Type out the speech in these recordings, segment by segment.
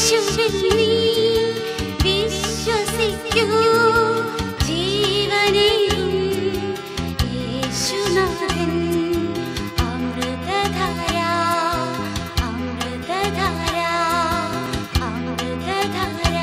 യേശുവിൽ നീ വിശ്വസിക്കൂ ജീവനെയും യേശുനാഥൻ അമൃതധാര അമൃതധാര അമൃതധാര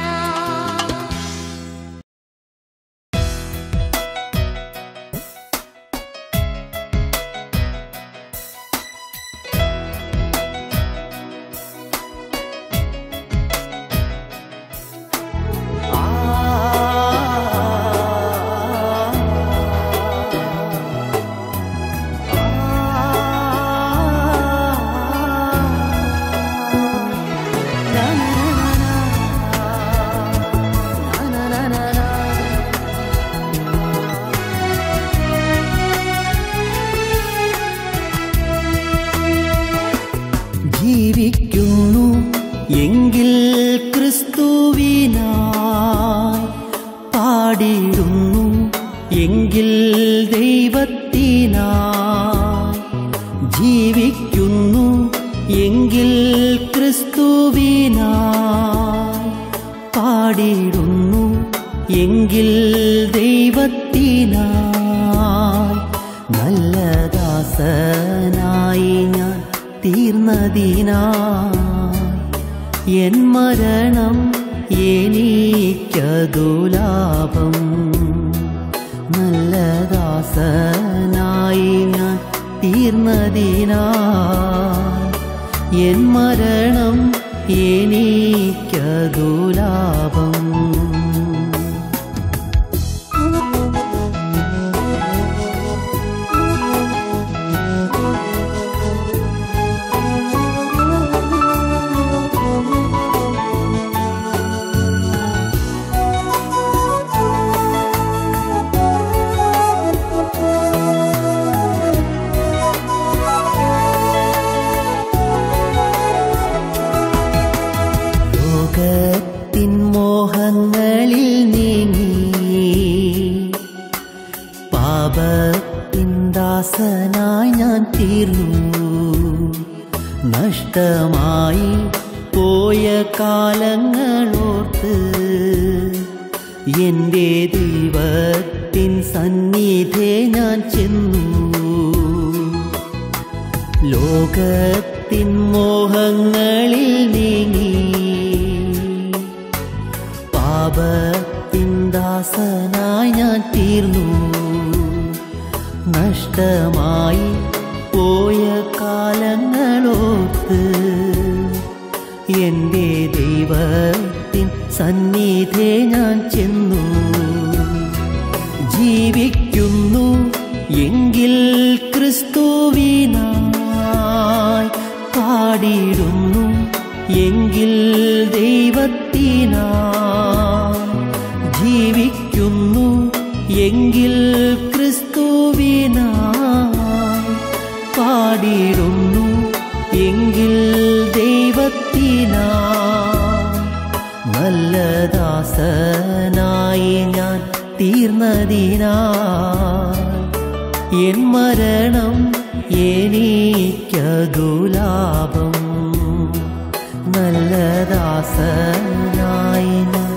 ജീവിക്കുന്നു എങ്കിൽ ക്രിസ്തുവിനായി പാടിടുന്നു എങ്കിൽ ദൈവത്തിനായി ജീവിക്കുന്നു എങ്കിൽ ക്രിസ്തുവിനായി പാടിടുന്നു എങ്കിൽ ദൈവത്തിനായി നല്ല ദാസനായി ഞാൻ തീർന്നതിനായി എൻ മരണം എനിക്കതു ലാഭം നല്ല ദാസനായി ഞാൻ തീർന്നതിനായി എൻ മരണം എനിക്കതു ലാഭം ലോകത്തിൻ മോഹങ്ങളിൽ നീങ്ങി പാപത്തിൻ ദാസനായി ഞാൻ തീർന്നു നഷ്ടമായി പോയ കാലങ്ങളോർത്ത് എൻ്റെ ദൈവത്തിൻ സന്നിധേ ഞാൻ ചെന്നു ലോകത്തിൻ മോഹങ്ങളിൽ നീങ്ങി പാപത്തിൻ ദാസനായി ഞാൻ തീർന്നു നഷ്ടമായി പോയ കാലങ്ങളോർത്ത് എൻ്റെ ദൈവത്തിൻ സന്നിധേ ഞാൻ ചെന്നു ജീവിക്കുന്നു എങ്കിൽ ക്രിസ്തുവിനായി പാടിടുന്നു എങ്കിൽ ദൈവത്തിനായി ജീവിക്കുന്നു എങ്കിൽ ക്രിസ്തുവിനായി പാടിടുന്നു എങ്കിൽ ദൈവത്തിനായി നല്ല ദാസനായി ഞാൻ തീർന്നതിനായി എൻ മരണം എനിക്കതു ലാഭം നല്ല ദാസനായി ഞാൻ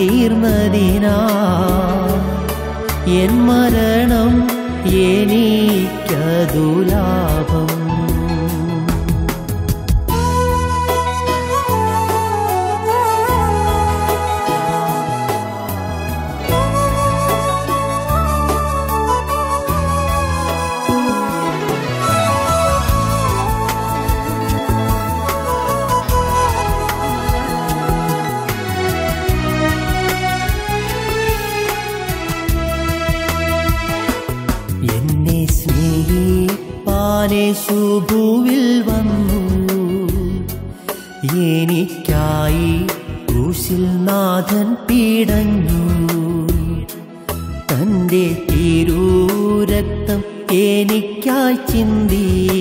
തീർന്നതിനായി എൻ മരണം എനിക്കതു ലാഭം എന്നെ സ്നേഹിപ്പാനേശു ഭൂവിൽ വന്നു എനിക്കായി ക്രൂശിൽ നാഥൻ പീടഞ്ഞു തൻ്റെ തിരൂരക്തം എനിക്കായി ചിന്തി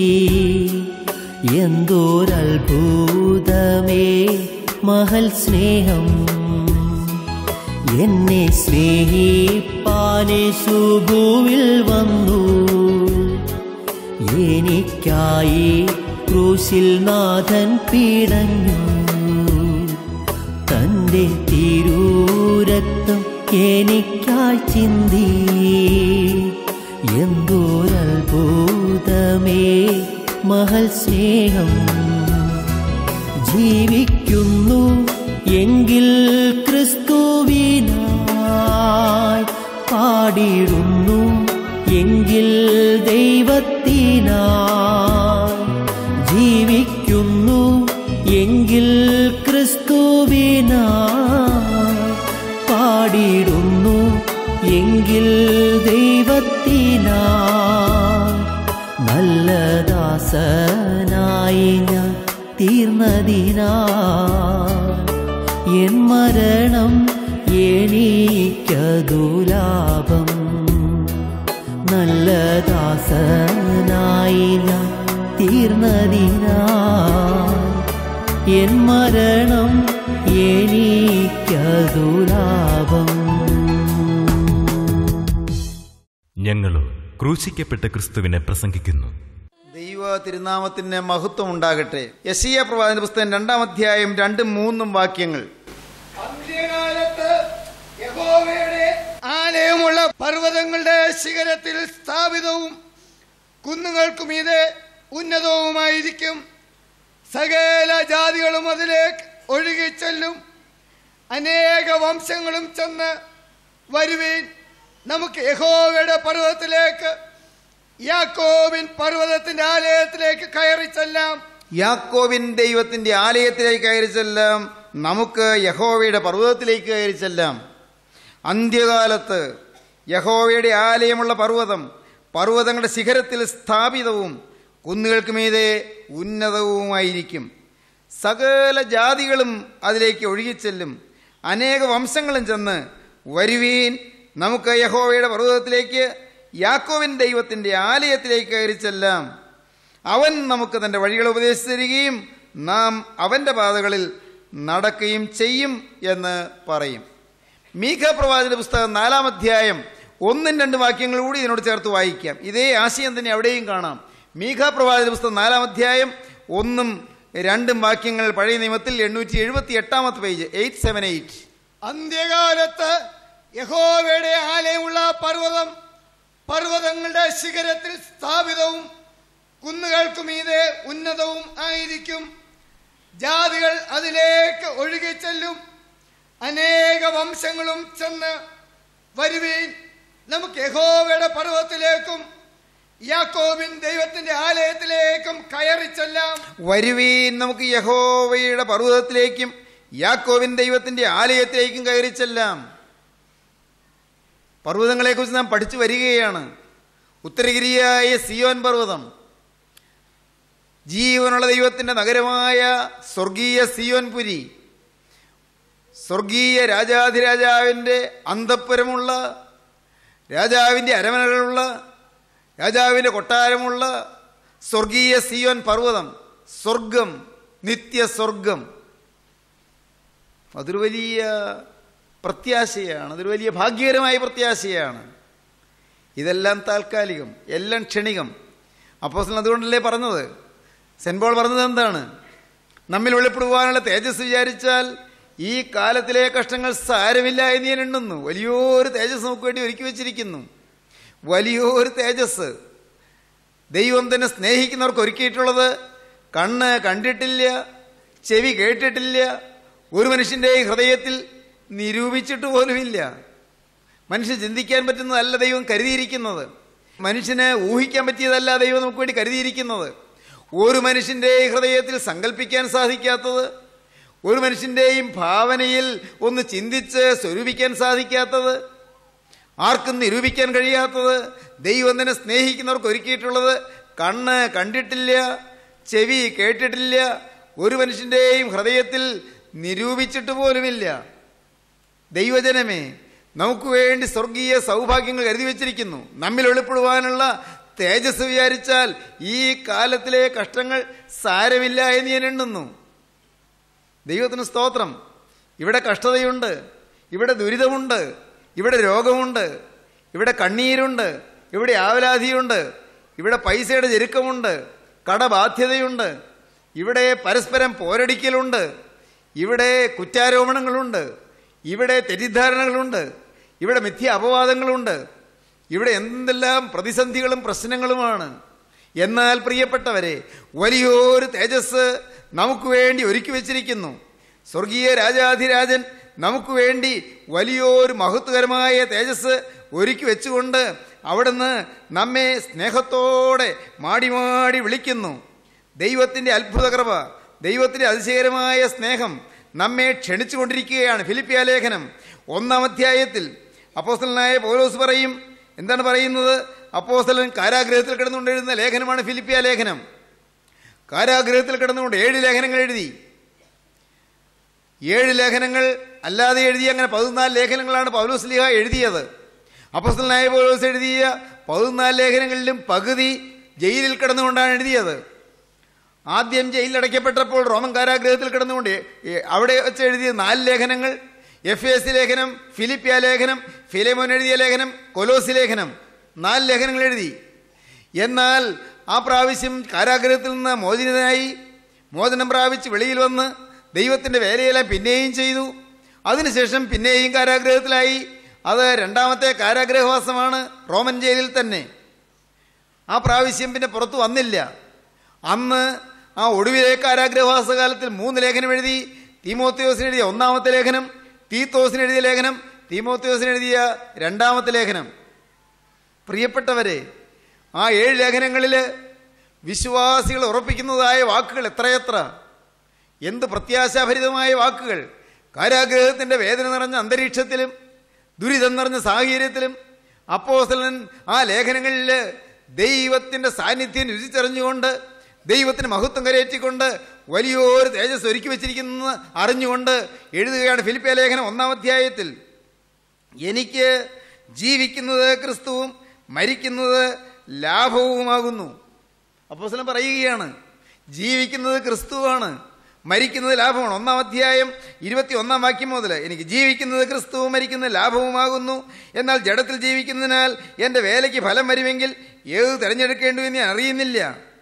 എന്തോരത്ഭുതമേ മഹൽ സ്നേഹം എന്നെ സ്നേഹിപ്പാനേശു ഭൂവിൽ വന്നു എനിക്കായി ക്രൂശിൽ നാഥൻ പീടഞ്ഞു അവന്റെ തിരൂരക്തം എനിക്കായി ചിന്തി എന്തോരത്ഭുതമേ മഹൽ സ്നേഹം ജീവിക്കുന്നു എങ്കിൽ ക്രിസ്തുവിനായി പാടിടുന്നു എങ്കിൽ ദൈവത്തിനായി ജീവിക്കുന്നു എങ്കിൽ ക്രിസ്തുവിനായി പാടിടുന്നു എങ്കിൽ ദൈവത്തിനായി നല്ല ദാസനായി ഞാൻ തീർന്നതിനാ എൻ മരണം എനിക്കതു ലാഭം നല്ല ദാസനായി ഞാൻ തീർന്നതിനാ എൻ മരണം എനിക്കതു ലാഭം ഞങ്ങളോ ക്രൂശിക്കപ്പെട്ട ക്രിസ്തുവിനെ പ്രസംഗിക്കുന്നു ദൈവ തിരുനാമത്തിന് മഹത്വം ഉണ്ടാകട്ടെ യശീയ പ്രവാചന പുസ്തകം രണ്ടാം അധ്യായം രണ്ടും മൂന്നും വാക്യങ്ങൾ അന്ത്യകാലത്ത് യഹോവയുടെ ആലയമുള്ള പർവ്വതങ്ങളുടെ ശിഖരത്തിൽ സ്ഥാപിതവും കുന്നുകൾക്കുമീതെ ഉന്നതവുമായിരിക്കും സകല ജാതികളും അതിലേക്ക് ഒഴുകിച്ചെല്ലും അനേക വംശങ്ങളും ചെന്ന് വരുവീൻ നമുക്ക് യഹോവയുടെ പർവ്വതത്തിലേക്ക് യാക്കോബിൻ പർവ്വതത്തിന്റെ ആലയത്തിലേക്ക് കയറി ചെല്ലാം യാക്കോവിൻ ദൈവത്തിന്റെ ആലയത്തിലേക്ക് കയറി ചെല്ലാം നമുക്ക് യഹോവയുടെ പർവ്വതത്തിലേക്ക് കയറി ചെല്ലാം അന്ത്യകാലത്ത് യഹോവയുടെ ആലയമുള്ള പർവ്വതം പർവ്വതങ്ങളുടെ ശിഖരത്തിൽ സ്ഥാപിതവും കുന്നുകൾക്ക് മീതെ ഉന്നതവുമായിരിക്കും സകല ജാതികളും അതിലേക്ക് ഒഴുകിച്ചെല്ലും അനേക വംശങ്ങളും ചെന്ന് വരുവീൻ നമുക്ക് യഹോവയുടെ പർവ്വതത്തിലേക്ക് യാക്കോവിൻ ദൈവത്തിന്റെ ആലയത്തിലേക്ക് കയറി ചെല്ലാം അവൻ നമുക്ക് തന്റെ വഴികൾ ഉപദേശിച്ചു തരികയും നാം അവന്റെ പാതകളിൽ നടക്കുകയും ചെയ്യും എന്ന് പറയും മീഖ പ്രവാചന പുസ്തകം നാലാം അധ്യായം ഒന്നും രണ്ട് വാക്യങ്ങൾ കൂടി ഇതിനോട് ചേർത്ത് വായിക്കാം ഇതേ ആശയം തന്നെ അവിടെയും കാണാം മീഖ പ്രവാചന പുസ്തകം നാലാം അധ്യായം ഒന്നും രണ്ടും വാക്യങ്ങൾ പഴയ നിയമത്തിൽ എണ്ണൂറ്റി എഴുപത്തി എട്ടാമത്തെ പേജ് എയ്റ്റ് സെവൻ എയ്റ്റ് അന്ത്യകാലത്ത് യഹോവയുടെ ആലയമുള്ള പർവ്വതം പർവ്വതങ്ങളുടെ ശിഖരത്തിൽ സ്ഥാപിതവും കുന്നുകൾക്ക് മീതെ ഉന്നതവും ആയിരിക്കും ജാതികൾ അതിലേക്ക് ഒഴുകിച്ചെല്ലും അനേക വംശങ്ങളും ചെന്ന് വരുവീൻ നമുക്ക് യഹോവയുടെ പർവ്വതത്തിലേക്കും യാക്കോബിൻ ദൈവത്തിന്റെ ആലയത്തിലേക്കും കയറി ചെല്ലാം വരുവീൻ നമുക്ക് യഹോവയുടെ പർവ്വതത്തിലേക്കും യാക്കോവിൻ ദൈവത്തിന്റെ ആലയത്തിലേക്കും കയറി ചെല്ലാം പർവ്വതങ്ങളെക്കുറിച്ച് നാം പഠിച്ചു വരികയാണ് ഉത്തരഗിരിയായ സിയോൻ പർവ്വതം ജീവനുള്ള ദൈവത്തിന്റെ നഗരമായ സ്വർഗീയ സിയോൻപുരി സ്വർഗീയ രാജാധിരാജാവിൻ്റെ അന്തപ്പുരമുള്ള രാജാവിൻ്റെ അരമനകളുള്ള രാജാവിൻ്റെ കൊട്ടാരമുള്ള സ്വർഗീയ സിയോൻ പർവ്വതം സ്വർഗം നിത്യ സ്വർഗം അതൊരു വലിയ പ്രത്യാശയാണ് അതൊരു വലിയ ഭാഗ്യകരമായ പ്രത്യാശയാണ് ഇതെല്ലാം താൽക്കാലികം എല്ലാം ക്ഷണികം അപ്പോസ്റ്റലൻ അതുകൊണ്ടല്ലേ പറഞ്ഞത് സെൻറ്റ് പോൾ പറഞ്ഞത് എന്താണ് നമ്മിൽ വെളിപ്പെടുവാനുള്ള തേജസ് വിചാരിച്ചാൽ ഈ കാലത്തിലെ കഷ്ടങ്ങൾ സാരമില്ല എന്ന് ഞാൻ എണ്ണുന്നു വലിയൊരു തേജസ് നമുക്ക് വേണ്ടി ഒരുക്കി വെച്ചിരിക്കുന്നു വലിയൊരു തേജസ് ദൈവം തന്നെ സ്നേഹിക്കുന്നവർക്ക് ഒരുക്കിയിട്ടുള്ളത് കണ്ണ് കണ്ടിട്ടില്ല ചെവി കേട്ടിട്ടില്ല ഒരു മനുഷ്യൻ്റെ ഹൃദയത്തിൽ നിരൂപിച്ചിട്ട് പോലുമില്ല മനുഷ്യൻ ചിന്തിക്കാൻ പറ്റുന്നതല്ല ദൈവം കരുതിയിരിക്കുന്നത് മനുഷ്യന് ഊഹിക്കാൻ പറ്റിയതല്ല ദൈവം നമുക്ക് വേണ്ടി കരുതിയിരിക്കുന്നത് ഒരു മനുഷ്യൻ്റെ ഹൃദയത്തിൽ സങ്കല്പിക്കാൻ സാധിക്കാത്തത് ഒരു മനുഷ്യൻ്റെയും ഭാവനയിൽ ഒന്ന് ചിന്തിച്ച് സ്വരൂപിക്കാൻ സാധിക്കാത്തത് ആർക്കും നിരൂപിക്കാൻ കഴിയാത്തത് ദൈവം തന്നെ സ്നേഹിക്കുന്നവർക്ക് ഒരുക്കിയിട്ടുള്ളത് കണ്ണ് കണ്ടിട്ടില്ല ചെവി കേട്ടിട്ടില്ല ഒരു മനുഷ്യൻ്റെയും ഹൃദയത്തിൽ നിരൂപിച്ചിട്ട് പോലുമില്ല ദൈവജനമേ നമുക്ക് വേണ്ടി സ്വർഗീയ സൗഭാഗ്യങ്ങൾ കരുതി വച്ചിരിക്കുന്നു നമ്മിൽ വെളിപ്പെടുവാനുള്ള തേജസ് വിചാരിച്ചാൽ ഈ കാലത്തിലെ കഷ്ടങ്ങൾ സാരമില്ല എന്ന് ഞാൻ എണ്ണുന്നു ദൈവത്തിന് സ്തോത്രം ഇവിടെ കഷ്ടതയുണ്ട് ഇവിടെ ദുരിതമുണ്ട് ഇവിടെ രോഗമുണ്ട് ഇവിടെ കണ്ണീരുണ്ട് ഇവിടെ ആവലാധിയുണ്ട് ഇവിടെ പൈസയുടെ ഞെരുക്കമുണ്ട് കടബാധ്യതയുണ്ട് ഇവിടെ പരസ്പരം പോരടിക്കലുണ്ട് ഇവിടെ കുറ്റാരോപണങ്ങളുണ്ട് ഇവിടെ തെറ്റിദ്ധാരണകളുണ്ട് ഇവിടെ മിഥ്യ അപവാദങ്ങളുണ്ട് ഇവിടെ എന്തെല്ലാം പ്രതിസന്ധികളും പ്രശ്നങ്ങളുമാണ് എന്നാൽ പ്രിയപ്പെട്ടവരെ വലിയൊരു തേജസ് നമുക്ക് വേണ്ടി ഒരുക്കി വച്ചിരിക്കുന്നു സ്വർഗീയ രാജാധിരാജൻ നമുക്ക് വേണ്ടി വലിയൊരു മഹത്വകരമായ തേജസ് ഒരുക്കി വെച്ചുകൊണ്ട് അവിടുന്ന് നമ്മെ സ്നേഹത്തോടെ മാടി മാടി വിളിക്കുന്നു ദൈവത്തിൻ്റെ അത്ഭുത കൃപ ദൈവത്തിൻ്റെ അതിശയകരമായ സ്നേഹം നമ്മെ ക്ഷണിച്ചുകൊണ്ടിരിക്കുകയാണ് ഫിലിപ്പിയ ലേഖനം ഒന്നാം അധ്യായത്തിൽ അപ്പോസ്തലനായ പൗലോസ് പറയും എന്താണ് പറയുന്നത് അപ്പോസ്തലൻ കാരാഗ്രഹത്തിൽ കിടന്നുകൊണ്ടിരുന്ന ലേഖനമാണ് ഫിലിപ്പിയ ലേഖനം കാരാഗ്രഹത്തിൽ കിടന്നുകൊണ്ട് ഏഴ് ലേഖനങ്ങൾ എഴുതി ഏഴ് ലേഖനങ്ങൾ അല്ലാതെ എഴുതിയ അങ്ങനെ പതിനാല് ലേഖനങ്ങളാണ് പൗലോസ് ലിഹ എഴുതിയത് അപ്പോസ്തലനായ പൗലോസ് എഴുതിയ പതിനാല് ലേഖനങ്ങളിലും പകുതി ജയിലിൽ കിടന്നുകൊണ്ടാണ് എഴുതിയത് ആദ്യം ജയിലിൽ അടയ്ക്കപ്പെട്ടപ്പോൾ റോമൻ കാരാഗ്രഹത്തിൽ കിടന്നുകൊണ്ട് ഏ, അവിടെ വെച്ച് എഴുതിയ നാല് ലേഖനങ്ങൾ എഫ് എസ് ലേഖനം ഫിലിപ്പിയ ലേഖനം ഫിലേമോൻ എഴുതിയ ലേഖനം കൊലോസി ലേഖനം നാല് ലേഖനങ്ങൾ എഴുതി എന്നാൽ ആ പ്രാവശ്യം കാരാഗ്രഹത്തിൽ നിന്ന് മോചിതനായി മോചനം പ്രാപിച്ച് വെളിയിൽ വന്ന് ദൈവത്തിൻ്റെ വേലയെല്ലാം പിന്നെയും ചെയ്തു അതിനുശേഷം പിന്നെയും കാരാഗ്രഹത്തിലായി അത് രണ്ടാമത്തെ കാരാഗ്രഹവാസമാണ് റോമൻ ജയിലിൽ തന്നെ ആ പ്രാവശ്യം പിന്നെ പുറത്തു വന്നില്ല അന്ന് ആ ഒടുവിലെ കാരാഗ്രഹവാസ കാലത്തിൽ മൂന്ന് ലേഖനം എഴുതി തീമോത്തിയോസിന് എഴുതിയ ഒന്നാമത്തെ ലേഖനം തീത്തോസിന് എഴുതിയ ലേഖനം തീമോത്തിയോസിന് എഴുതിയ രണ്ടാമത്തെ ലേഖനം പ്രിയപ്പെട്ടവരെ ആ ഏഴ് ലേഖനങ്ങളിൽ വിശ്വാസികൾ ഉറപ്പിക്കുന്നതായ വാക്കുകൾ എത്രയെത്ര എന്ത് പ്രത്യാശാഭരിതമായ വാക്കുകൾ കാരാഗ്രഹത്തിൻ്റെ വേദന നിറഞ്ഞ അന്തരീക്ഷത്തിലും ദുരിതം നിറഞ്ഞ സാഹചര്യത്തിലും അപ്പോസ്തലൻ ആ ലേഖനങ്ങളിൽ ദൈവത്തിൻ്റെ സാന്നിധ്യം രുചിച്ചറിഞ്ഞുകൊണ്ട് ദൈവത്തിന് മഹത്വം കരയേറ്റിക്കൊണ്ട് വലിയൊരു തേജസ് ഒരുക്കി വെച്ചിരിക്കുന്നത് അറിഞ്ഞുകൊണ്ട് എഴുതുകയാണ് ഫിലിപ്പിയ ലേഖനം ഒന്നാം അധ്യായത്തിൽ എനിക്ക് ജീവിക്കുന്നത് ക്രിസ്തുവും മരിക്കുന്നത് ലാഭവുമാകുന്നു അപ്പോസ്തലൻ പറയുകയാണ് ജീവിക്കുന്നത് ക്രിസ്തുവാണ് മരിക്കുന്നത് ലാഭമാണ് ഒന്നാം അധ്യായം ഇരുപത്തി ഒന്നാം വാക്യം മുതൽ എനിക്ക് ജീവിക്കുന്നത് ക്രിസ്തുവും മരിക്കുന്നത് ലാഭവുമാകുന്നു എന്നാൽ ജഡത്തിൽ ജീവിക്കുന്നതിനാൽ എൻ്റെ വേലയ്ക്ക് ഫലം വരുമെങ്കിൽ ഏത് തിരഞ്ഞെടുക്കേണ്ടുവെന്ന് ഞാൻ അറിയുന്നില്ല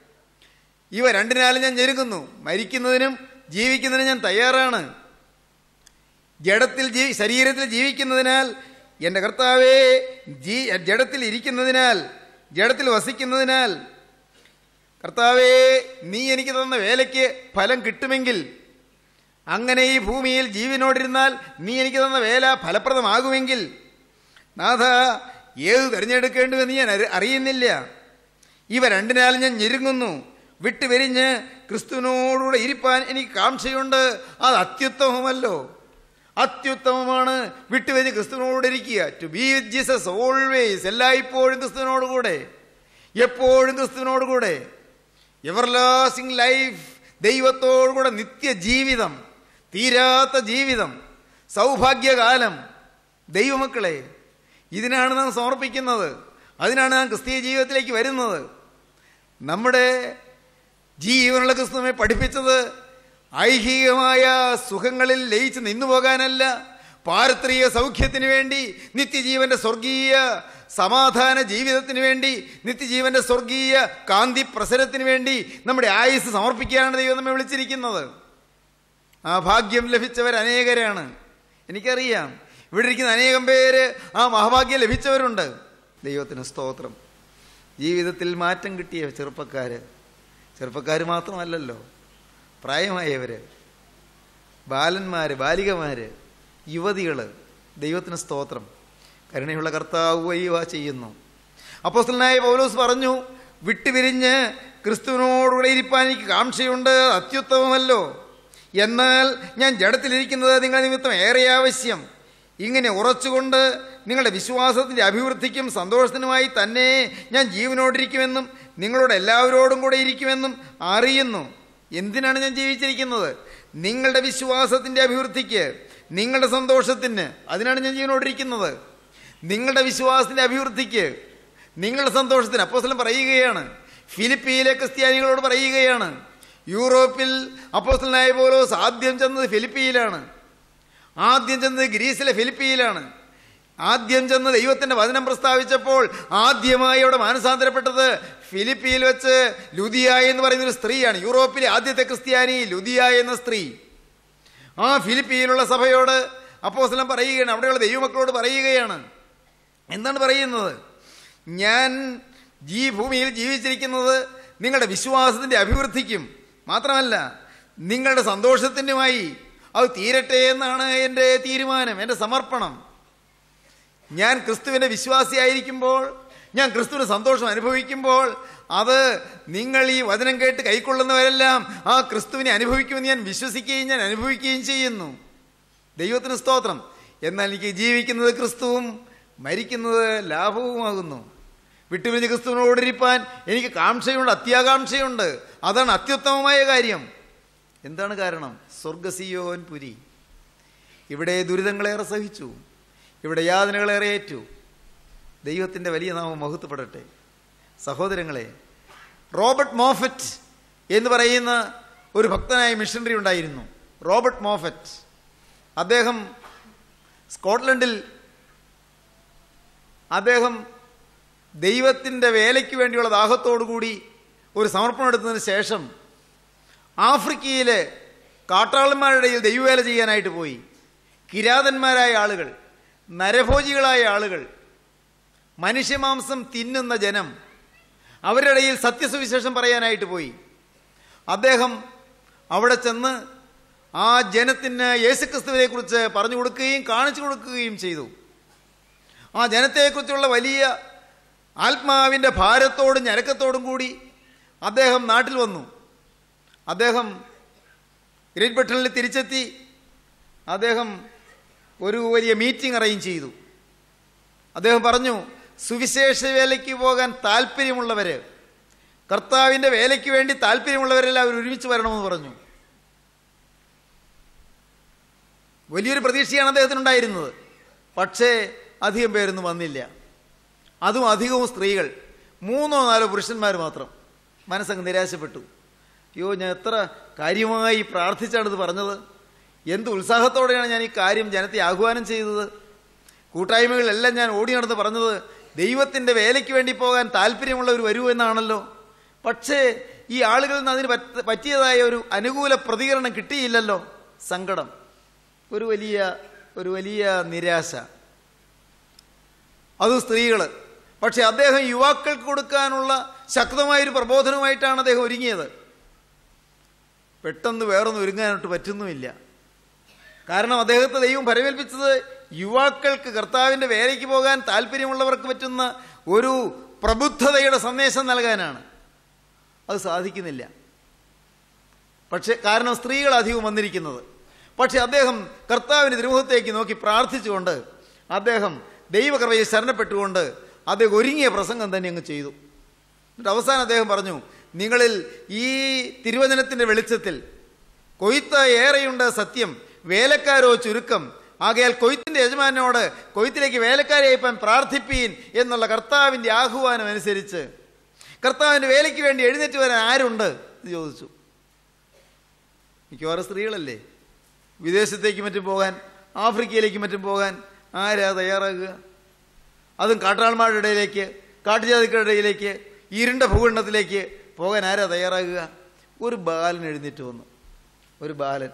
ഇവ രണ്ടിനാലും ഞാൻ ഞെരുങ്ങുന്നു മരിക്കുന്നതിനും ജീവിക്കുന്നതിനും ഞാൻ തയ്യാറാണ് ജഡത്തിൽ ജീ ശരീരത്തിൽ ജീവിക്കുന്നതിനാൽ എൻ്റെ കർത്താവേ ജീ ജഡത്തിൽ ഇരിക്കുന്നതിനാൽ ജഡത്തിൽ വസിക്കുന്നതിനാൽ കർത്താവേ നീ എനിക്ക് തന്ന വേലയ്ക്ക് ഫലം കിട്ടുമെങ്കിൽ അങ്ങനെ ഈ ഭൂമിയിൽ ജീവനോടിരുന്നാൽ നീ എനിക്ക് തന്ന വേല ഫലപ്രദമാകുമെങ്കിൽ നാഥ ഏത് തിരഞ്ഞെടുക്കേണ്ടുവെന്ന് ഞാൻ അറി- അറിയുന്നില്ല ഇവ രണ്ടിനാലും ഞാൻ ഞെരുങ്ങുന്നു വിട്ടുവരിഞ്ഞ് ക്രിസ്തുവിനോടുകൂടെ ഇരിപ്പാൻ എനിക്ക് കാംക്ഷയുണ്ട് അത് അത്യുത്തമമല്ലോ അത്യുത്തമമാണ് വിട്ടുവരിഞ്ഞ് ക്രിസ്തുവിനോട് ഇരിക്കുക to be with Jesus always എല്ലായ്പ്പോഴും ക്രിസ്തുവിനോട് കൂടെ എപ്പോഴും ക്രിസ്തുവിനോട് കൂടെ എവർലാസ്റ്റിംഗ് ലൈഫ് ദൈവത്തോടുകൂടെ നിത്യജീവിതം തീരാത്ത ജീവിതം സൗഭാഗ്യകാലം ദൈവമക്കളെ ഇതിനാണ് നാം സമർപ്പിക്കുന്നത് അതിനാണ് നാം ക്രിസ്തീയ ജീവിതത്തിലേക്ക് വരുന്നത് നമ്മുടെ ജീവനുള്ള ക്രിസ്തുവിനെ പഠിപ്പിച്ചത് ഐഹികമായ സുഖങ്ങളിൽ ലയിച്ച് നിന്നു പോകാനല്ല പാരത്രിക സൗഖ്യത്തിന് വേണ്ടി നിത്യജീവന്റെ സ്വർഗീയ സമാധാന ജീവിതത്തിന് വേണ്ടി നിത്യജീവന്റെ സ്വർഗീയ കാന്തി പ്രസരത്തിന് വേണ്ടി നമ്മുടെ ആയുസ് സമർപ്പിക്കാനാണ് ദൈവം നമ്മെ വിളിച്ചിരിക്കുന്നത് ആ ഭാഗ്യം ലഭിച്ചവർ അനേകരാണ് എനിക്കറിയാം ഇവിടെ ഇരിക്കുന്ന അനേകം പേര് ആ മഹാഭാഗ്യം ലഭിച്ചവരുണ്ട് ദൈവത്തിന് സ്തോത്രം ജീവിതത്തിൽ മാറ്റം കിട്ടിയ ചെറുപ്പക്കാർ ചെറുപ്പക്കാർ മാത്രമല്ലല്ലോ പ്രായമായവർ ബാലന്മാർ ബാലികമാർ യുവതികൾ ദൈവത്തിന് സ്തോത്രം കരുണയുള്ള കർത്താവ് വയ്യുവ ചെയ്യുന്നു അപ്പോസ്തലനായ പൗലോസ് പറഞ്ഞു വിട്ടുപിരിഞ്ഞ് ക്രിസ്തുവിനോടുകൂടെ ഇരിപ്പാൻ എനിക്ക് കാംക്ഷയുണ്ട് അത് അത്യുത്തമമല്ലോ എന്നാൽ ഞാൻ ജഡത്തിലിരിക്കുന്നത് നിങ്ങളുടെ നിമിത്തം ഏറെ ആവശ്യം ഇങ്ങനെ ഉറച്ചുകൊണ്ട് നിങ്ങളുടെ വിശ്വാസത്തിൻ്റെ അഭിവൃദ്ധിക്കും സന്തോഷത്തിനുമായി തന്നെ ഞാൻ ജീവനോടിരിക്കുമെന്നും നിങ്ങളോട് എല്ലാവരോടും കൂടെ ഇരിക്കുമെന്നും അറിയുന്നു എന്തിനാണ് ഞാൻ ജീവിച്ചിരിക്കുന്നത് നിങ്ങളുടെ വിശ്വാസത്തിൻ്റെ അഭിവൃദ്ധിക്ക് നിങ്ങളുടെ സന്തോഷത്തിന് അതിനാണ് ഞാൻ ജീവനോടിരിക്കുന്നത് നിങ്ങളുടെ വിശ്വാസത്തിൻ്റെ അഭിവൃദ്ധിക്ക് നിങ്ങളുടെ സന്തോഷത്തിന് അപ്പോസ്തലൻ പറയുകയാണ് ഫിലിപ്പിയിലെ ക്രിസ്ത്യാനികളോട് പറയുകയാണ് യൂറോപ്പിൽ അപ്പോസ്തലനായ പോലോസ് ആദ്യം ചെന്നത് ഫിലിപ്പിയിലാണ് ആദ്യം ചെന്നത് ഗ്രീസിലെ ഫിലിപ്പിയിലാണ് ആദ്യം ചെന്ന് ദൈവത്തിന്റെ വചനം പ്രസ്താവിച്ചപ്പോൾ ആദ്യമായി അവിടെ മാനസാന്തരപ്പെട്ടത് ഫിലിപ്പിയിൽ വെച്ച് ലുദിയ എന്ന് പറയുന്ന ഒരു സ്ത്രീയാണ് യൂറോപ്പിലെ ആദ്യത്തെ ക്രിസ്ത്യാനി ലുദിയ എന്ന സ്ത്രീ ആ ഫിലിപ്പിയിലുള്ള സഭയോട് അപ്പോസ്തലൻ പറയുകയാണ് അവിടെയുള്ള ദൈവമക്കളോട് പറയുകയാണ് എന്താണ് പറയുന്നത് ഞാൻ ഈ ഭൂമിയിൽ ജീവിച്ചിരിക്കുന്നത് നിങ്ങളുടെ വിശ്വാസത്തിൻ്റെ അഭിവൃദ്ധിക്കും മാത്രമല്ല നിങ്ങളുടെ സന്തോഷത്തിനുമായി അത് തീരട്ടെ എന്നാണ് എൻ്റെ തീരുമാനം എൻ്റെ സമർപ്പണം ഞാൻ ക്രിസ്തുവിൻ്റെ വിശ്വാസിയായിരിക്കുമ്പോൾ ഞാൻ ക്രിസ്തുവിന് സന്തോഷം അനുഭവിക്കുമ്പോൾ അത് നിങ്ങൾ ഈ വചനം കേട്ട് കൈക്കൊള്ളുന്നവരെല്ലാം ആ ക്രിസ്തുവിനെ അനുഭവിക്കുമെന്ന് ഞാൻ വിശ്വസിക്കുകയും ഞാൻ അനുഭവിക്കുകയും ചെയ്യുന്നു ദൈവത്തിന് സ്തോത്രം എന്നാൽ എനിക്ക് ജീവിക്കുന്നത് ക്രിസ്തുവും മരിക്കുന്നത് ലാഭവുമാകുന്നു വിട്ടുപിരിഞ്ഞ് ക്രിസ്തുവിനോടിരിപ്പാൻ എനിക്ക് കാംക്ഷയുണ്ട് അത്യാകാംക്ഷയുണ്ട് അതാണ് അത്യുത്തമമായ കാര്യം എന്താണ് കാരണം സ്വർഗസിയോൻ പുരി ഇവിടെ ദുരിതങ്ങളേറെ സഹിച്ചു ഇവിടെ യാതനകളേറെ ഏറ്റു ദൈവത്തിൻ്റെ വലിയ നാമം മഹത്വപ്പെടട്ടെ സഹോദരങ്ങളെ റോബർട്ട് മോഫറ്റ് എന്ന് പറയുന്ന ഒരു ഭക്തനായ മിഷണറി ഉണ്ടായിരുന്നു റോബർട്ട് മോഫറ്റ് അദ്ദേഹം സ്കോട്ട്ലൻഡിൽ അദ്ദേഹം ദൈവത്തിൻ്റെ വേലയ്ക്ക് വേണ്ടിയുള്ള ദാഹത്തോടുകൂടി ഒരു സമർപ്പണം എടുത്തതിന് ശേഷം ആഫ്രിക്കയിലെ കാട്ടാളന്മാരുടെ ഇടയിൽ ദൈവവേല ചെയ്യാനായിട്ട് പോയി കിരാതന്മാരായ ആളുകൾ നരഭോജികളായ ആളുകൾ മനുഷ്യമാംസം തിന്നുന്ന ജനം അവരുടെ ഇടയിൽ സത്യസുവിശേഷം പറയാനായിട്ട് പോയി അദ്ദേഹം അവിടെ ചെന്ന് ആ ജനത്തിന് യേശുക്രിസ്തുവിനെ കുറിച്ച് പറഞ്ഞു കൊടുക്കുകയും കാണിച്ചു കൊടുക്കുകയും ചെയ്തു ആ ജനത്തെക്കുറിച്ചുള്ള വലിയ ആത്മാവിൻ്റെ ഭാരത്തോടും ഞരക്കത്തോടും കൂടി അദ്ദേഹം നാട്ടിൽ വന്നു അദ്ദേഹം ഗ്രേറ്റ് ബ്രിട്ടനിൽ തിരിച്ചെത്തി അദ്ദേഹം ഒരു വലിയ മീറ്റിംഗ് അറേഞ്ച് ചെയ്തു അദ്ദേഹം പറഞ്ഞു സുവിശേഷ വേലയ്ക്ക് പോകാൻ താല്പര്യമുള്ളവർ കർത്താവിൻ്റെ വേലയ്ക്ക് വേണ്ടി താല്പര്യമുള്ളവരെല്ലാം അവർ ഒരുമിച്ച് വരണമെന്ന് പറഞ്ഞു വലിയൊരു പ്രതീക്ഷയാണ് അദ്ദേഹത്തിനുണ്ടായിരുന്നത് പക്ഷേ അധികം പേരൊന്നും വന്നില്ല അതും അധികവും സ്ത്രീകൾ മൂന്നോ നാലോ പുരുഷന്മാർ മാത്രം മനസ്സങ്ങ് നിരാശപ്പെട്ടു അയ്യോ ഞാൻ എത്ര കാര്യമായി പ്രാർത്ഥിച്ചാണിത് പറഞ്ഞത് എന്ത് ഉത്സാഹത്തോടെയാണ് ഞാൻ ഈ കാര്യം ജനത്തെ ആഹ്വാനം ചെയ്തത് കൂട്ടായ്മകളിലെല്ലാം ഞാൻ ഓടി നടന്ന് പറഞ്ഞത് ദൈവത്തിൻ്റെ വേലയ്ക്ക് വേണ്ടി പോകാൻ താല്പര്യമുള്ളവർ വരൂ എന്നാണല്ലോ പക്ഷേ ഈ ആളുകളിൽ നിന്ന് അതിന് പറ്റ പറ്റിയതായ ഒരു അനുകൂല പ്രതികരണം കിട്ടിയില്ലല്ലോ സങ്കടം ഒരു വലിയ ഒരു വലിയ നിരാശ അത് സ്ത്രീകൾ പക്ഷെ അദ്ദേഹം യുവാക്കൾക്ക് കൊടുക്കാനുള്ള ശക്തമായൊരു പ്രബോധനവുമായിട്ടാണ് അദ്ദേഹം ഒരുങ്ങിയത് പെട്ടെന്ന് വേറൊന്നും ഒരുങ്ങാനായിട്ട് പറ്റുന്നുമില്ല കാരണം അദ്ദേഹത്തെ ദൈവം പരമേൽപ്പിച്ചത് യുവാക്കൾക്ക് കർത്താവിൻ്റെ വേലയ്ക്ക് പോകാൻ താല്പര്യമുള്ളവർക്ക് പറ്റുന്ന ഒരു പ്രബുദ്ധതയുടെ സന്ദേശം നൽകാനാണ് അത് സാധിക്കുന്നില്ല പക്ഷേ കാരണം സ്ത്രീകൾ അധികം വന്നിരിക്കുന്നത് പക്ഷെ അദ്ദേഹം കർത്താവിൻ്റെ തിരുമുഖത്തേക്ക് നോക്കി പ്രാർത്ഥിച്ചുകൊണ്ട് അദ്ദേഹം ദൈവകൃപയിൽ ശരണപ്പെട്ടുകൊണ്ട് അദ്ദേഹം ഒരുങ്ങിയ പ്രസംഗം തന്നെ അങ്ങ് ചെയ്തു എന്നിട്ട് അവസാനം അദ്ദേഹം പറഞ്ഞു നിങ്ങളിൽ ഈ തിരുവചനത്തിൻ്റെ വെളിച്ചത്തിൽ കൊയ്ത്ത് ഏറെയുണ്ട് സത്യം വേലക്കാരോ ചുരുക്കം ആകയാൽ കൊയ്ത്തിൻ്റെ യജമാനോട് കൊയ്ത്തിലേക്ക് വേലക്കാരെ അയപ്പാൻ പ്രാർത്ഥിപ്പീൻ എന്നുള്ള കർത്താവിൻ്റെ ആഹ്വാനം അനുസരിച്ച് കർത്താവിൻ്റെ വേലയ്ക്ക് വേണ്ടി എഴുന്നേറ്റ് വരാൻ ആരുണ്ട് എന്ന് ചോദിച്ചു മിക്കവാറും സ്ത്രീകളല്ലേ വിദേശത്തേക്ക് മറ്റും പോകാൻ ആഫ്രിക്കയിലേക്ക് മറ്റും പോകാൻ ആരാ തയ്യാറാകുക അതും കാട്ടാൾമാരുടെ ഇടയിലേക്ക് കാട്ടുജാതിക്കളുടെ ഇടയിലേക്ക് ഇരുണ്ട ഭൂഖണ്ഡത്തിലേക്ക് പോകാൻ ആരാ തയ്യാറാകുക ഒരു ബാലൻ എഴുന്നേറ്റ് വന്നു ഒരു ബാലൻ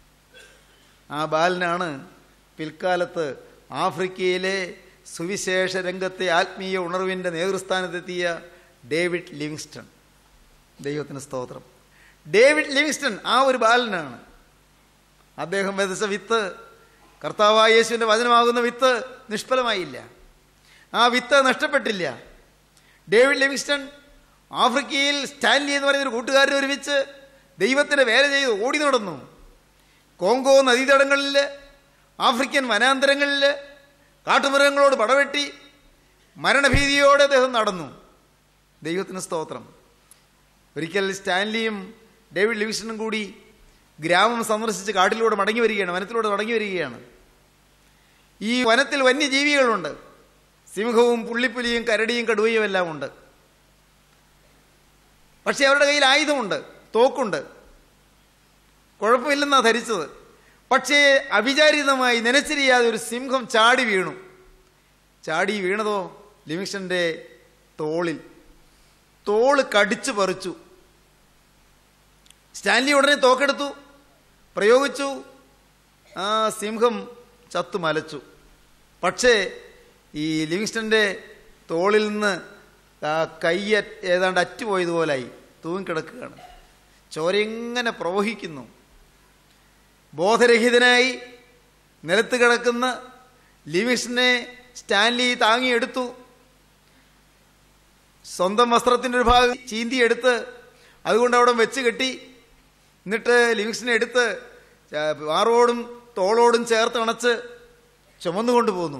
ആ ബാലനാണ് പിൽക്കാലത്ത് ആഫ്രിക്കയിലെ സുവിശേഷ രംഗത്തെ ആത്മീയ ഉണർവിൻ്റെ നേതൃസ്ഥാനത്തെത്തിയ ഡേവിഡ് ലിവിങ്സ്റ്റൺ ദൈവത്തിന് സ്തോത്രം ഡേവിഡ് ലിവിങ്സ്റ്റൺ ആ ഒരു ബാലനാണ് അദ്ദേഹം വിതച്ച വിത്ത് കർത്താവായ യേശുവിൻ്റെ വചനമാകുന്ന വിത്ത് നിഷ്ഫലമായില്ല ആ വിത്ത് നഷ്ടപ്പെട്ടില്ല ഡേവിഡ് ലിവിങ്സ്റ്റൺ ആഫ്രിക്കയിൽ സ്റ്റാൻലി എന്ന് പറയുന്ന ഒരു കൂട്ടുകാരൻ ഒരുമിച്ച് ദൈവത്തിൻ്റെ വേല ചെയ്ത് ഓടി നടന്നു കോങ്കോ നദീതടങ്ങളിൽ ആഫ്രിക്കൻ വനാന്തരങ്ങളിൽ കാട്ടുമൃഗങ്ങളോട് പടവെട്ടി മരണഭീതിയോടെ അദ്ദേഹം നടന്നു ദൈവത്തിന് സ്തോത്രം ഒരിക്കൽ സ്റ്റാൻലിയും ഡേവിഡ് ലിവിങ്സ്റ്റണും കൂടി ഗ്രാമം സന്ദർശിച്ച് കാട്ടിലൂടെ മടങ്ങി വരികയാണ് വനത്തിലൂടെ മടങ്ങി വരികയാണ് ഈ വനത്തിൽ വന്യജീവികളുണ്ട് സിംഹവും പുള്ളിപ്പുലിയും കരടിയും കടുവയും എല്ലാം ഉണ്ട് പക്ഷെ അവരുടെ കയ്യിൽ ആയുധമുണ്ട് തോക്കുണ്ട് കുഴപ്പമില്ലെന്നാണ് ധരിച്ചത് പക്ഷേ അവിചാരിതമായി നനച്ചിരിയാതെ ഒരു സിംഹം ചാടി വീണു ചാടി വീണതോ ലിവിങ്സ്റ്റന്റെ തോളിൽ തോള് കടിച്ചു പറിച്ചു സ്റ്റാൻലി ഉടനെ തോക്കെടുത്തു പ്രയോഗിച്ചു ആ സിംഹം ചത്തു മലച്ചു പക്ഷേ ഈ ലിവിങ്സ്റ്റന്റെ തോളിൽ നിന്ന് ആ കൈ അറ്റ്- ഏതാണ്ട് അറ്റുപോയതുപോലായി തൂങ്ങിക്കിടക്കുകയാണ് ചോര എങ്ങനെ പ്രവഹിക്കുന്നു ബോധരഹിതനായി നിലത്ത് കിടക്കുന്ന ലിവിങ്സ്റ്റനെ സ്റ്റാൻലി താങ്ങിയെടുത്തു സ്വന്തം വസ്ത്രത്തിൻ്റെ ഒരു ഭാഗം ചീന്തിയെടുത്ത് അതുകൊണ്ട് അവിടെ വെച്ച് കെട്ടി എന്നിട്ട് ലിവിങ്സ്റ്റനെ എടുത്ത് ച- മാറോടും തോളോടും ചേർത്ത് അണച്ച് ചുമന്നുകൊണ്ട് പോന്നു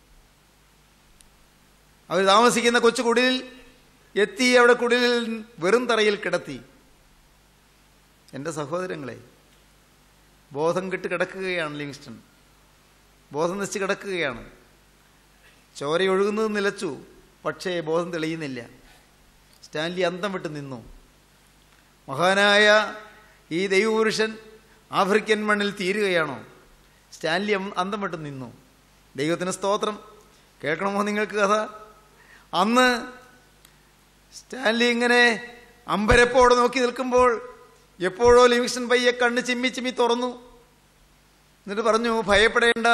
അവർ താമസിക്കുന്ന കൊച്ചു കുടിലിൽ എത്തി അവിടെ കുടിലിൽ വെറും തറയിൽ കിടത്തി എൻ്റെ സഹോദരങ്ങളെ ബോധം കെട്ട് കിടക്കുകയാണ് ലിവിങ്സ്റ്റൺ ബോധം നശിച്ച് കിടക്കുകയാണ് ചോരയൊഴുകുന്നത് നിലച്ചു പക്ഷേ ബോധം തെളിയുന്നില്ല സ്റ്റാൻലി അന്തം വിട്ട് നിന്നു മഹാനായ ഈ ദൈവപുരുഷൻ ആഫ്രിക്കൻ മണ്ണിൽ തീരുകയാണോ സ്റ്റാൻലി അം- അന്തം വിട്ട് നിന്നു ദൈവത്തിന് സ്തോത്രം കേൾക്കണമോ നിങ്ങൾക്ക് കഥ അന്ന് സ്റ്റാൻലി ഇങ്ങനെ അമ്പരപ്പോടെ നോക്കി നിൽക്കുമ്പോൾ എപ്പോഴോ ലിവിങ്സ്റ്റൺ പയ്യെ കണ്ണ് ചിമ്മി ചിമ്മി തുറന്നു എന്നിട്ട് പറഞ്ഞു ഭയപ്പെടേണ്ട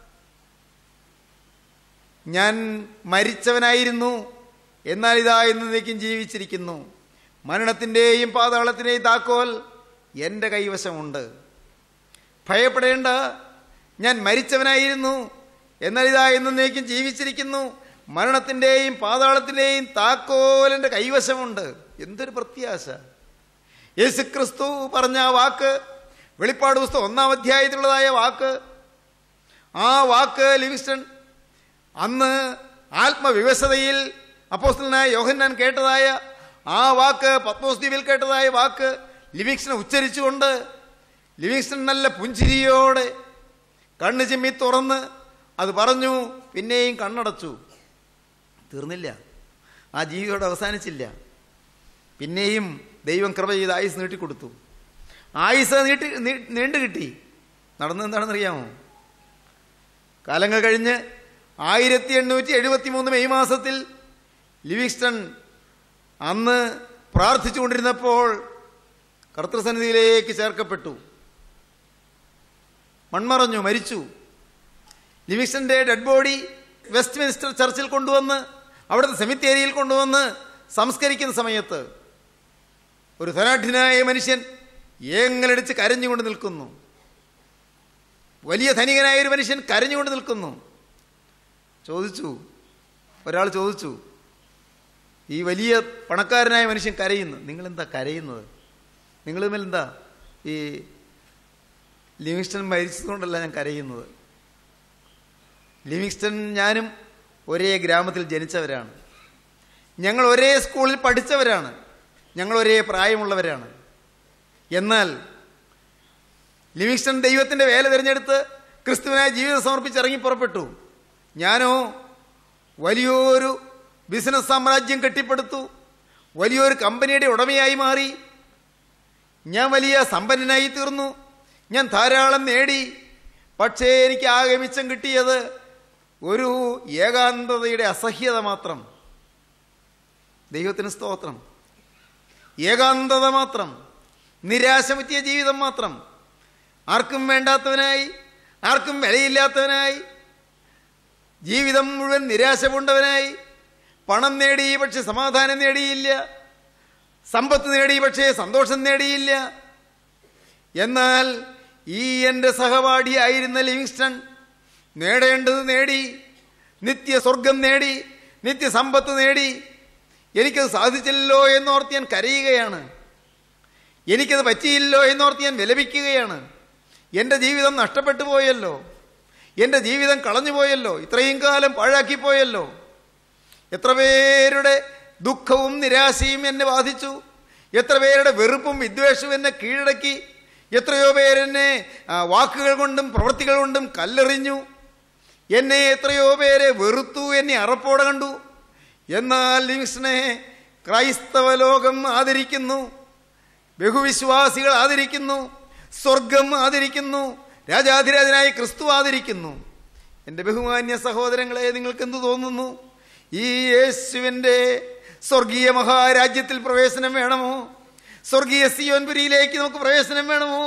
ഞാൻ മരിച്ചവനായിരുന്നു എന്നാൽ ഇതാ എന്നേക്കും ജീവിച്ചിരിക്കുന്നു മരണത്തിൻ്റെയും പാതാളത്തിൻ്റെയും താക്കോൽ എൻ്റെ കൈവശമുണ്ട് ഭയപ്പെടേണ്ട ഞാൻ മരിച്ചവനായിരുന്നു എന്നാൽ ഇതാ എന്നേക്കും ജീവിച്ചിരിക്കുന്നു മരണത്തിൻ്റെയും പാതാളത്തിൻ്റെയും താക്കോൽ എൻ്റെ കൈവശമുണ്ട് എന്തൊരു പ്രത്യാശ യേശുക്രിസ്തു പറഞ്ഞ ആ വാക്ക് വെളിപ്പാട് പുസ്തകം ഒന്നാം അധ്യായത്തിലുള്ളതായ വാക്ക് ആ വാക്ക് ലിവിങ്സ്റ്റൺ അന്ന് ആത്മവിവശതയിൽ അപ്പോസ്റ്റലനായ യോഹന്നാൻ കേട്ടതായ ആ വാക്ക് പത്മോസ് ദ്വീപിൽ കേട്ടതായ വാക്ക് ലിവിങ്സ്റ്റൺ ഉച്ചരിച്ചുകൊണ്ട് ലിവിങ്സ്റ്റൺ നല്ല പുഞ്ചിരിയോടെ കണ്ണ് ചിമ്മി തുറന്ന് അത് പറഞ്ഞു പിന്നെയും കണ്ണടച്ചു തീർന്നില്ല ആ ജീവിയോട് അവസാനിച്ചില്ല പിന്നെയും ദൈവം കൃപ ചെയ്ത് ആയുസ് നീട്ടിക്കൊടുത്തു ആയുസ് നീട്ടി നീ- നീണ്ടു കിട്ടി നടന്നത് എന്താണെന്നറിയാമോ കാലങ്ങൾ കഴിഞ്ഞ് ആയിരത്തി എണ്ണൂറ്റി എഴുപത്തി മൂന്ന് മെയ് മാസത്തിൽ ലിവിങ്സ്റ്റൺ അന്ന് പ്രാർത്ഥിച്ചുകൊണ്ടിരുന്നപ്പോൾ കർത്തൃസന്നിധിയിലേക്ക് ചേർക്കപ്പെട്ടു മൺമറഞ്ഞു മരിച്ചു ലിവിങ്സ്റ്റന്റെ ഡെഡ് ബോഡി വെസ്റ്റ് മിനിസ്റ്റർ ചർച്ചിൽ കൊണ്ടുവന്ന് അവിടുത്തെ സെമിത്തേരിയിൽ കൊണ്ടുവന്ന് സംസ്കരിക്കുന്ന സമയത്ത് ഒരു ധനാഢ്യനായ മനുഷ്യൻ ഏങ്ങലടിച്ച് കരഞ്ഞുകൊണ്ട് നിൽക്കുന്നു വലിയ ധനികനായ ഒരു മനുഷ്യൻ കരഞ്ഞുകൊണ്ട് നിൽക്കുന്നു ചോദിച്ചു ഒരാൾ ചോദിച്ചു ഈ വലിയ പണക്കാരനായ മനുഷ്യൻ കരയുന്നു നിങ്ങളെന്താ കരയുന്നത് നിങ്ങൾ തമ്മിൽ എന്താ ഈ ലിവിങ്സ്റ്റൺ മരിച്ചതുകൊണ്ടല്ല ഞാൻ കരയുന്നത് ലിവിങ്സ്റ്റൺ ഞാനും ഒരേ ഗ്രാമത്തിൽ ജനിച്ചവരാണ് ഞങ്ങൾ ഒരേ സ്കൂളിൽ പഠിച്ചവരാണ് ഞങ്ങൾ ഒരേ പ്രായമുള്ളവരാണ് എന്നാൽ ലിവിങ്സ്റ്റൺ ദൈവത്തിൻ്റെ വേല തിരഞ്ഞെടുത്ത് ക്രിസ്തുവിനായി ജീവിതം സമർപ്പിച്ച് ഇറങ്ങി പുറപ്പെട്ടു ഞാനോ വലിയൊരു ബിസിനസ് സാമ്രാജ്യം കെട്ടിപ്പടുത്തു വലിയൊരു കമ്പനിയുടെ ഉടമയായി മാറി ഞാൻ വലിയ സമ്പന്നനായി തീർന്നു ഞാൻ ധാരാളം നേടി പക്ഷേ എനിക്ക് ആകെ മിച്ചം കിട്ടിയത് ഒരു ഏകാന്തതയുടെ അസഹ്യത മാത്രം ദൈവത്തിന് സ്തോത്രം ഏകാന്തത മാത്രം നിരാശ പറ്റിയ ജീവിതം മാത്രം ആർക്കും വേണ്ടാത്തവനായി ആർക്കും വിലയില്ലാത്തവനായി ജീവിതം മുഴുവൻ നിരാശ പൂണ്ടവനായി പണം നേടി പക്ഷെ സമാധാനം നേടിയില്ല സമ്പത്ത് നേടി പക്ഷേ സന്തോഷം നേടിയില്ല എന്നാൽ ഈ എൻ്റെ സഹപാഠിയായിരുന്ന ലിവിങ്സ്റ്റൺ നേടേണ്ടത് നേടി നിത്യ സ്വർഗം നേടി നിത്യസമ്പത്ത് നേടി എനിക്കത് സാധിച്ചില്ലല്ലോ എന്നോർത്ത് ഞാൻ കരയുകയാണ് എനിക്കത് പറ്റിയില്ലോ എന്നോർത്ത് ഞാൻ വിലപിക്കുകയാണ് എൻ്റെ ജീവിതം നഷ്ടപ്പെട്ടു പോയല്ലോ എൻ്റെ ജീവിതം കളഞ്ഞു പോയല്ലോ ഇത്രയും കാലം പാഴാക്കിപ്പോയല്ലോ എത്ര പേരുടെ ദുഃഖവും നിരാശയും എന്നെ ബാധിച്ചു എത്ര പേരുടെ വെറുപ്പും വിദ്വേഷവും എന്നെ കീഴടക്കി എത്രയോ പേരെന്നെ ആ, വാക്കുകൾ കൊണ്ടും പ്രവൃത്തികൾ കൊണ്ടും കല്ലെറിഞ്ഞു എന്നെ എത്രയോ പേരെ വെറുത്തു എന്നെ അറപ്പോടെ കണ്ടു എന്നാൽ ലിങ്സ്റ്റനെ ക്രൈസ്തവ ലോകം ആദരിക്കുന്നു ബഹുവിശ്വാസികൾ ആദരിക്കുന്നു സ്വർഗം ആദരിക്കുന്നു രാജാധിരാജനായ ക്രിസ്തു ആദരിക്കുന്നു എൻ്റെ ബഹുമാന്യ സഹോദരങ്ങളെ നിങ്ങൾക്ക് എന്തു തോന്നുന്നു ഈ യേശുവിൻ്റെ സ്വർഗീയ മഹാരാജ്യത്തിൽ പ്രവേശനം വേണമോ സ്വർഗീയ സിയോൻപുരിയിലേക്ക് നമുക്ക് പ്രവേശനം വേണമോ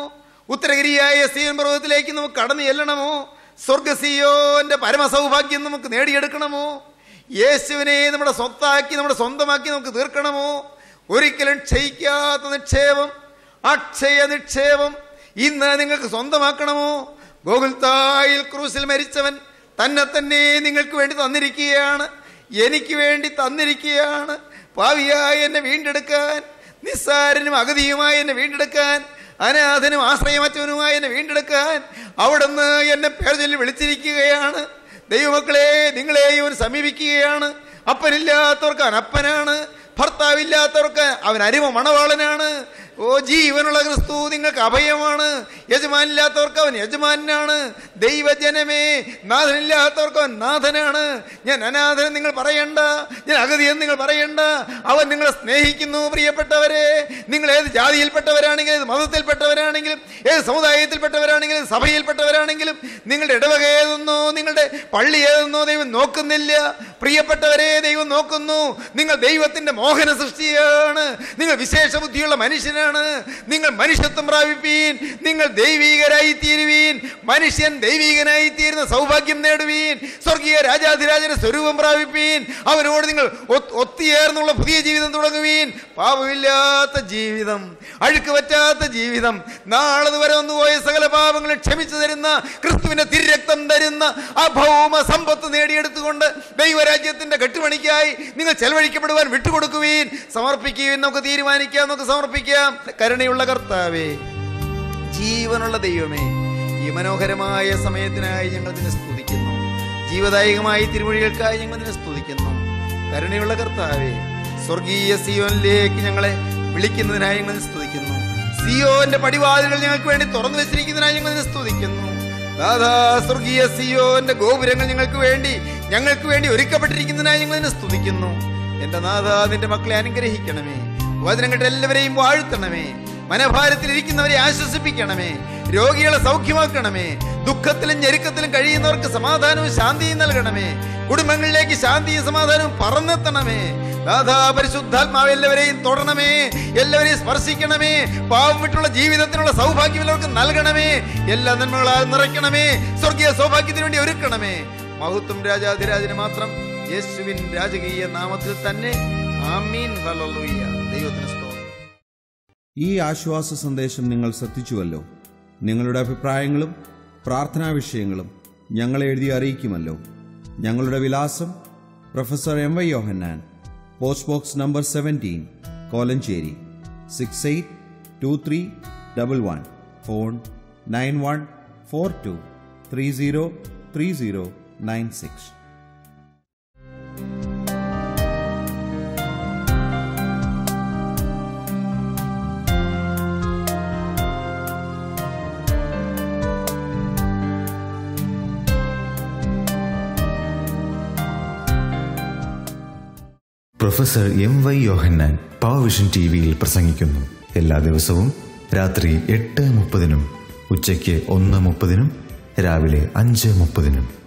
ഉത്തരഗിരിയായ സീൻ പർവ്വതത്തിലേക്ക് നമുക്ക് കടന്നു ചെല്ലണമോ സ്വർഗസിയോന്റെ പരമസൗഭാഗ്യം നമുക്ക് നേടിയെടുക്കണമോ യേശുവിനെ നമ്മുടെ സ്വത്താക്കി നമ്മുടെ സ്വന്തമാക്കി നമുക്ക് തീർക്കണമോ ഒരിക്കലും ക്ഷയിക്കാത്ത നിക്ഷേപം അക്ഷയ നിക്ഷേപം ഇന്ന് നിങ്ങൾക്ക് സ്വന്തമാക്കണമോ ഗോകുൽത്തായിൽ ക്രൂസിൽ മരിച്ചവൻ തന്നെ തന്നെ നിങ്ങൾക്ക് വേണ്ടി തന്നിരിക്കുകയാണ് എനിക്ക് വേണ്ടി തന്നിരിക്കുകയാണ് പാവിയായി എന്നെ വീണ്ടെടുക്കാൻ നിസ്സാരനും അഗതിയുമായി എന്നെ വീണ്ടെടുക്കാൻ അനാഥനും ആശ്രയമറ്റവനുമായി എന്നെ വീണ്ടെടുക്കാൻ അവിടുന്ന് എന്നെ പേർ ചൊല്ലി വിളിച്ചിരിക്കുകയാണ് ദൈവമക്കളെ നിങ്ങളെയും അവൻ സമീപിക്കുകയാണ് അപ്പനില്ലാത്തവർക്ക് അവൻ അപ്പനാണ് ഭർത്താവില്ലാത്തവർക്ക് അവൻ അരിമ മണവാളനാണ് ഓ ജീവനുള്ള ക്രിസ്തു നിങ്ങൾക്ക് അഭയമാണ് യജമാനില്ലാത്തവർക്ക് അവൻ യജമാനാണ് ദൈവജനമേ നാഥനില്ലാത്തവർക്ക് അവൻ നാഥനാണ് ഞാൻ അനാഥൻ നിങ്ങൾ പറയണ്ട ഞാൻ അഗതിയെന്ന് നിങ്ങൾ പറയണ്ട അവൻ നിങ്ങളെ സ്നേഹിക്കുന്നു പ്രിയപ്പെട്ടവരെ നിങ്ങൾ ഏത് ജാതിയിൽപ്പെട്ടവരാണെങ്കിലും ഏത് മതത്തിൽപ്പെട്ടവരാണെങ്കിലും ഏത് സമുദായത്തിൽപ്പെട്ടവരാണെങ്കിലും ഏത് സഭയിൽപ്പെട്ടവരാണെങ്കിലും നിങ്ങളുടെ ഇടവക ഏതെന്നോ നിങ്ങളുടെ പള്ളി ഏതെന്നോ ദൈവം നോക്കുന്നില്ല പ്രിയപ്പെട്ടവരെ ദൈവം നോക്കുന്നു നിങ്ങൾ ദൈവത്തിന്റെ മോഹന സൃഷ്ടിയാണ് നിങ്ങൾ വിശേഷ ബുദ്ധിയുള്ള മനുഷ്യനാണ് നിങ്ങൾ മനുഷ്യത്വം പ്രാപിപ്പീൻ നിങ്ങൾ ദൈവീകരായി തീരുവീൻ മനുഷ്യൻ ദൈവീകനായി തീരുന്ന സൗഭാഗ്യം നേടുവീൻ സ്വർഗീയ രാജാധിരാജന്റെ സ്വരൂപം പ്രാപിപ്പീൻ അവനോട് നിങ്ങൾ ഒത്ത് ഒത്തുചേർന്നുള്ള പുതിയ ജീവിതം തുടങ്ങുവീൻ പാപമില്ലാത്ത ജീവിതം അഴുക്ക് പറ്റാത്ത ജീവിതം നാളെ വരെ ഒന്നുപോയ സകല പാപങ്ങളും ക്ഷമിച്ചു തരുന്ന ക്രിസ്തുവിന്റെ തിരക്തം തരുന്ന ആ ഭൗമ സമ്പത്ത് നേടിയെടുത്തുകൊണ്ട് ദൈവരാജ്യത്തിന്റെ കെട്ടുപണിക്കായി നിങ്ങൾ ചെലവഴിക്കപ്പെടുവാൻ വിട്ടുകൊടുക്കുവീൻ സമർപ്പിക്കുവീൻ നമുക്ക് തീരുമാനിക്കാം നമുക്ക് സമർപ്പിക്കാം കരുണയുള്ള കർത്താവേ ജീവനുള്ള ദൈവമേ ഈ മനോഹരമായ സമയത്തിനായി ഞങ്ങൾ നിന്നെ സ്തുതിക്കുന്നു ജീവദായകമായ തിരുമൊഴികൾക്കായി ഞങ്ങൾ നിന്നെ സ്തുതിക്കുന്നു കരുണയുള്ള കർത്താവേ സ്വർഗീയ സിയോനിലേക്ക് ഞങ്ങളെ വിളിക്കുന്നതിനായി ഞങ്ങൾ നിന്നെ സ്തുതിക്കുന്നു സിയോന്റെ പടിവാതിലുകൾ ഞങ്ങൾക്ക് വേണ്ടി തുറന്നു വെച്ചിരിക്കുന്നതിനായി ഞങ്ങൾ നിന്നെ സ്തുതിക്കുന്നു ദാദാ സ്വർഗീയ സിയോന്റെ ഗോപുരങ്ങൾ ഞങ്ങൾക്ക് വേണ്ടി ഞങ്ങൾക്ക് വേണ്ടി ഒരുക്കപ്പെട്ടിരിക്കുന്നതിനായി ഞങ്ങൾ നിന്നെ സ്തുതിക്കുന്നു എന്റെ നാഥ നിന്റെ മക്കളെ അനുഗ്രഹിക്കണമേ വചനം കേട്ട് എല്ലാവരെയും വാഴ്ത്തണമേ മനഭാരത്തിലിരിക്കുന്നവരെ ആശ്വസിപ്പിക്കണമേ രോഗികളെ സൗഖ്യമാക്കണമേ ദുഃഖത്തിലും ഞെരുക്കത്തിലും കഴിയുന്നവർക്ക് സമാധാനവും ശാന്തിയും നൽകണമേ കുടുംബങ്ങളിലേക്ക് ശാന്തിയും സമാധാനവും പറന്നെത്തണമേ ദാദാ പരിശുദ്ധാത്മാവ് എല്ലാവരെയും തൊടണമേ എല്ലാവരെയും സ്പർശിക്കണമേ പാവം വിട്ടുള്ള ജീവിതത്തിനുള്ള സൗഭാഗ്യം എല്ലാവർക്കും നൽകണമേ എല്ലാ നന്മകളാൽ നിറയ്ക്കണമേ സ്വർഗീയ സൗഭാഗ്യത്തിന് വേണ്ടി ഒരുക്കണമേ മഹത്വം രാജാധിരാജന് മാത്രം യേശുവിൻ രാജകീയ നാമത്തിൽ തന്നെ ആമീൻ ഹല്ലേലൂയ ദൈവത്തിന് സ്തോത്രം ഈ ആശ്വാസ സന്ദേശം നിങ്ങൾ ശ്രദ്ധിച്ചുവല്ലോ നിങ്ങളുടെ അഭിപ്രായങ്ങളും പ്രാർത്ഥനാ വിഷയങ്ങളും ഞങ്ങളെ എഴുതി അറിയിക്കുമല്ലോ ഞങ്ങളുടെ വിലാസം professor M Y Yohannan post box number seventeen Kolenchery six eight two three double one phone nine one four two three zero three zero nine six professor M Y Yohannan Power Vision T വിയിൽ പ്രസംഗിക്കുന്നു എല്ലാ ദിവസവും രാത്രി എട്ട് മുപ്പതിനും ഉച്ചയ്ക്ക് ഒന്ന് മുപ്പതിനും രാവിലെ അഞ്ച് മുപ്പതിനും